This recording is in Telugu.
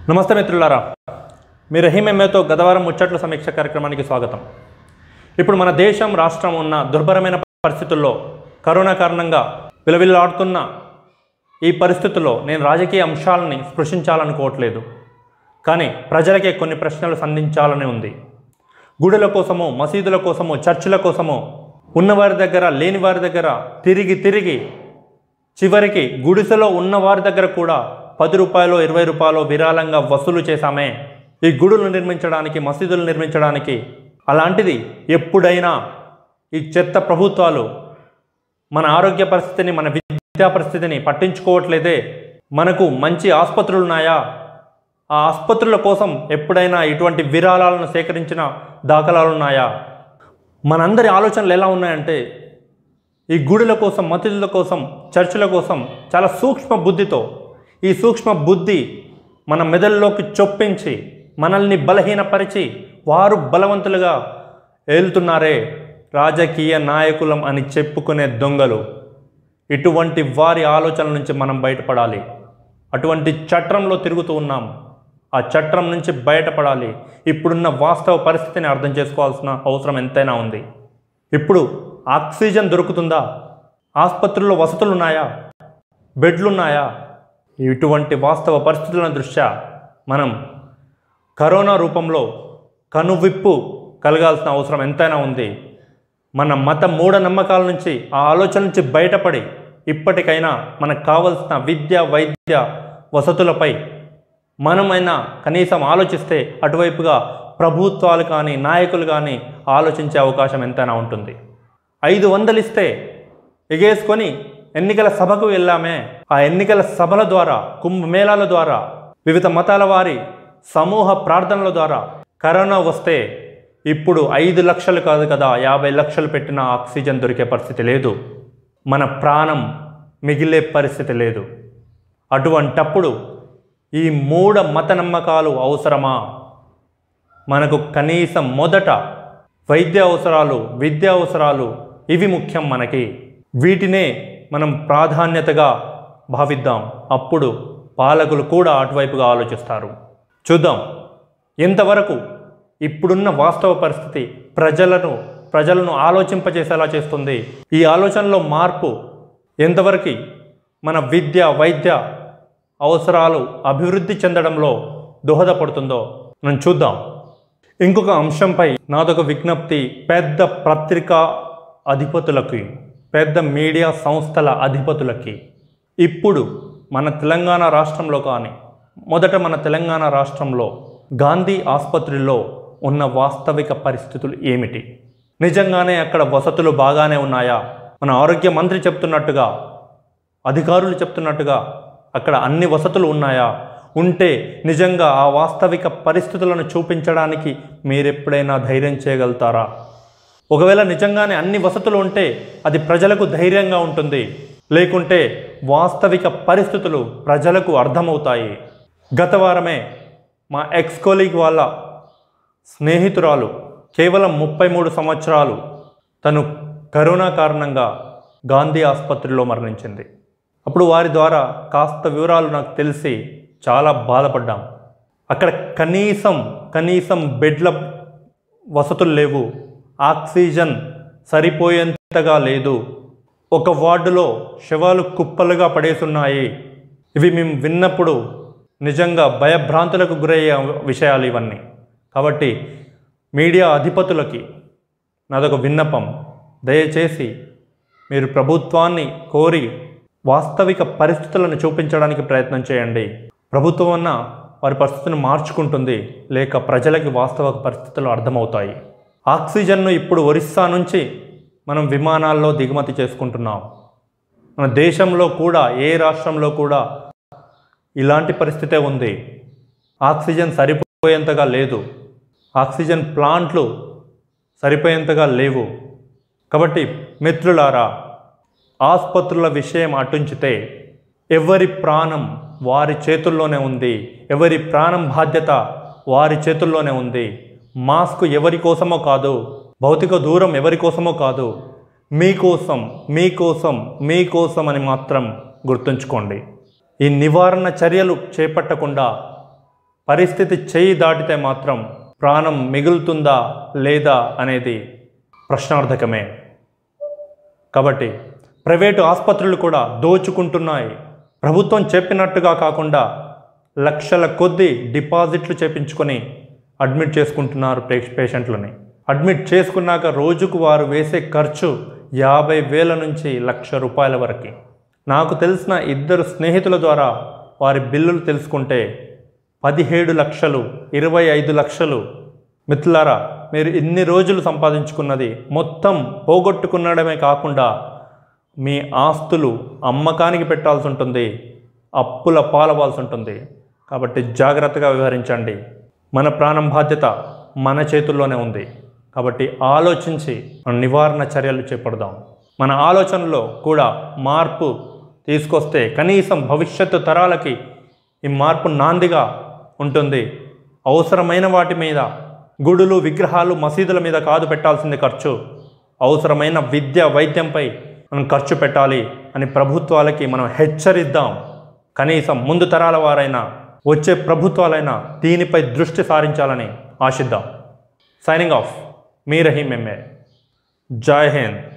నమస్తే మిత్రులారా మీ రహీం ఎంఏతో గతవారం ముచ్చట్ల సమీక్ష కార్యక్రమానికి స్వాగతం ఇప్పుడు మన దేశం రాష్ట్రం ఉన్న దుర్భరమైన పరిస్థితుల్లో కరోనా కారణంగా విలవిల్లాడుతున్న ఈ పరిస్థితుల్లో నేను రాజకీయ అంశాలని స్పృశించాలనుకోవట్లేదు కానీ ప్రజలకే కొన్ని ప్రశ్నలు సంధించాలని ఉంది గుడుల కోసమో మసీదుల కోసమో చర్చిల కోసమో ఉన్నవారి దగ్గర లేని వారి దగ్గర తిరిగి తిరిగి చివరికి గుడిసెలో ఉన్న వారి దగ్గర కూడా పది రూపాయలు ఇరవై రూపాయలు విరాళంగా వసూలు చేశామే ఈ గుడులు నిర్మించడానికి మసీదులు నిర్మించడానికి అలాంటిది ఎప్పుడైనా ఈ చెత్త ప్రభుత్వాలు మన ఆరోగ్య పరిస్థితిని మన విద్యా పరిస్థితిని పట్టించుకోవట్లేదే మనకు మంచి ఆసుపత్రులు ఉన్నాయా ఆ ఆసుపత్రుల కోసం ఎప్పుడైనా ఇటువంటి విరాళాలను సేకరించిన దాఖలాలు ఉన్నాయా మనందరి ఆలోచనలు ఎలా ఉన్నాయంటే ఈ గుడుల కోసం మసీదుల కోసం చర్చిల కోసం చాలా సూక్ష్మ బుద్ధితో ఈ సూక్ష్మ బుద్ధి మన మెదడులోకి చొప్పించి మనల్ని బలహీనపరిచి వారు బలవంతులుగా ఏలుతున్నారే రాజకీయ నాయకులం అని చెప్పుకునే దొంగలు ఇటువంటి వారి ఆలోచనల నుంచి మనం బయటపడాలి అటువంటి చట్రంలో తిరుగుతూ ఉన్నాం ఆ చట్రం నుంచి బయటపడాలి ఇప్పుడున్న వాస్తవ పరిస్థితిని అర్థం చేసుకోవాల్సిన అవసరం ఎంతైనా ఉంది ఇప్పుడు ఆక్సిజన్ దొరుకుతుందా ఆసుపత్రుల్లో వసతులు ఉన్నాయా బెడ్లు ఉన్నాయా ఇటువంటి వాస్తవ పరిస్థితుల దృష్ట్యా మనం కరోనా రూపంలో కనువిప్పు కలగాల్సిన అవసరం ఎంతైనా ఉంది మన మత మూఢనమ్మకాల నుంచి ఆ ఆలోచన నుంచి బయటపడి ఇప్పటికైనా మనకు కావలసిన విద్య వైద్య వసతులపై మనమైనా కనీసం ఆలోచిస్తే అటువైపుగా ప్రభుత్వాలు కానీ నాయకులు కానీ ఆలోచించే అవకాశం ఎంతైనా ఉంటుంది ఐదు వందలు ఇస్తే ఎగేసుకొని ఎన్నికల సభకు వెళ్ళామే ఆ ఎన్నికల సభల ద్వారా కుంభమేళాల ద్వారా వివిధ మతాల వారి సమూహ ప్రార్థనల ద్వారా కరోనా వస్తే ఇప్పుడు ఐదు లక్షలు కాదు కదా యాభై లక్షలు పెట్టిన ఆక్సిజన్ దొరికే పరిస్థితి లేదు మన ప్రాణం మిగిలే పరిస్థితి లేదు అటువంటప్పుడు ఈ మూఢ మత నమ్మకాలు అవసరమా మనకు కనీసం మొదట వైద్య అవసరాలు విద్య అవసరాలు ఇవి ముఖ్యం మనకి వీటినే మనం ప్రాధాన్యతగా భావిద్దాం అప్పుడు పాలకులు కూడా అటువైపుగా ఆలోచిస్తారు చూద్దాం ఎంతవరకు ఇప్పుడున్న వాస్తవ పరిస్థితి ప్రజలను ప్రజలను ఆలోచింపచేసేలా చేస్తుంది ఈ ఆలోచనలో మార్పు ఎంతవరకు మన విద్య వైద్య అవసరాలు అభివృద్ధి చెందడంలో దోహదపడుతుందో మనం చూద్దాం ఇంకొక అంశంపై నాదొక విజ్ఞప్తి పెద్ద పత్రికా అధిపతులకి పెద్ద మీడియా సంస్థల అధిపతులకి ఇప్పుడు మన తెలంగాణ రాష్ట్రంలో కానీ మొదట మన తెలంగాణ రాష్ట్రంలో గాంధీ ఆసుపత్రిలో ఉన్న వాస్తవిక పరిస్థితులు ఏమిటి నిజంగానే అక్కడ వసతులు బాగానే ఉన్నాయా మన ఆరోగ్య మంత్రి చెప్తున్నట్టుగా అధికారులు చెప్తున్నట్టుగా అక్కడ అన్ని వసతులు ఉన్నాయా ఉంటే నిజంగా ఆ వాస్తవిక పరిస్థితులను చూపించడానికి మీరెప్పుడైనా ధైర్యం చేయగలుగుతారా ఒకవేళ నిజంగానే అన్ని వసతులు ఉంటే అది ప్రజలకు ధైర్యంగా ఉంటుంది లేకుంటే వాస్తవిక పరిస్థితులు ప్రజలకు అర్థమవుతాయి గత వారమే మా ఎక్స్ కోలీగ్ వాళ్ళ స్నేహితురాలు కేవలం ముప్పై మూడు సంవత్సరాలు తను కరోనా కారణంగా గాంధీ ఆసుపత్రిలో మరణించింది అప్పుడు వారి ద్వారా కాస్త వివరాలు నాకు తెలిసి చాలా బాధపడ్డాం అక్కడ కనీసం కనీసం బెడ్ల వసతులు లేవు ఆక్సిజన్ సరిపోయేంతగా లేదు ఒక వార్డులో శవాలు కుప్పలుగా పడేసున్నాయి ఇవి మేము విన్నప్పుడు నిజంగా భయభ్రాంతులకు గురయ్యే విషయాలు ఇవన్నీ కాబట్టి మీడియా అధిపతులకి నాదొక విన్నపం దయచేసి మీరు ప్రభుత్వాన్ని కోరి వాస్తవిక పరిస్థితులను చూపించడానికి ప్రయత్నం చేయండి ప్రభుత్వం అన్న వారి పరిస్థితిని మార్చుకుంటుంది లేక ప్రజలకి వాస్తవ పరిస్థితులు అర్థమవుతాయి ఆక్సిజన్ను ఇప్పుడు ఒరిస్సా నుంచి మనం విమానాల్లో దిగుమతి చేసుకుంటున్నాం మన దేశంలో కూడా ఏ రాష్ట్రంలో కూడా ఇలాంటి పరిస్థితే ఉంది ఆక్సిజన్ సరిపోయేంతగా లేదు ఆక్సిజన్ ప్లాంట్లు సరిపోయేంతగా లేవు కాబట్టి మిత్రులారా ఆసుపత్రుల విషయం అటుంచితే ఎవరి ప్రాణం వారి చేతుల్లోనే ఉంది ఎవరి ప్రాణం బాధ్యత వారి చేతుల్లోనే ఉంది మాస్క్ ఎవరి కోసమో కాదు భౌతిక దూరం ఎవరి కోసమో కాదు మీకోసం మీకోసం మీకోసం అని మాత్రం గుర్తుంచుకోండి ఈ నివారణ చర్యలు చేపట్టకుండా పరిస్థితి చేయి దాటితే మాత్రం ప్రాణం మిగులుతుందా లేదా అనేది ప్రశ్నార్థకమే కాబట్టి ప్రైవేటు ఆసుపత్రులు కూడా దోచుకుంటున్నాయి ప్రభుత్వం చెప్పినట్టుగా కాకుండా లక్షల కొద్దీ డిపాజిట్లు చేపించుకొని అడ్మిట్ చేసుకుంటున్నారు పే- పేషెంట్లని అడ్మిట్ చేసుకున్నాక రోజుకు వారు వేసే ఖర్చు యాభై వేల నుంచి లక్ష రూపాయల వరకు నాకు తెలిసిన ఇద్దరు స్నేహితుల ద్వారా వారి బిల్లులు తెలుసుకుంటే పదిహేడు లక్షలు ఇరవై ఐదు లక్షలు మిత్రులారా మీరు ఇన్ని రోజులు సంపాదించుకున్నది మొత్తం పోగొట్టుకునడమే కాకుండా మీ ఆస్తులు అమ్మకానికి పెట్టాల్సి ఉంటుంది అప్పుల పాలవాల్సి ఉంటుంది కాబట్టి జాగ్రత్తగా వ్యవహరించండి మన ప్రాణం బాధ్యత మన చేతుల్లోనే ఉంది కాబట్టి ఆలోచించి మనం నివారణ చర్యలు చేపడదాం మన ఆలోచనలో కూడా మార్పు తీసుకొస్తే కనీసం భవిష్యత్తు తరాలకి ఈ మార్పు నాందిగా ఉంటుంది అవసరమైన వాటి మీద గుడులు విగ్రహాలు మసీదుల మీద కాదు పెట్టాల్సింది ఖర్చు అవసరమైన విద్య వైద్యంపై మనం ఖర్చు పెట్టాలి అని ప్రభుత్వాలకి మనం హెచ్చరిద్దాం కనీసం ముందు తరాల వారైనా వచ్చే ప్రభుత్వాలైనా దీనిపై దృష్టి సారించాలని ఆశిద్దాం సైనింగ్ ఆఫ్ మీ రహీం ఎంఏ జై హింద్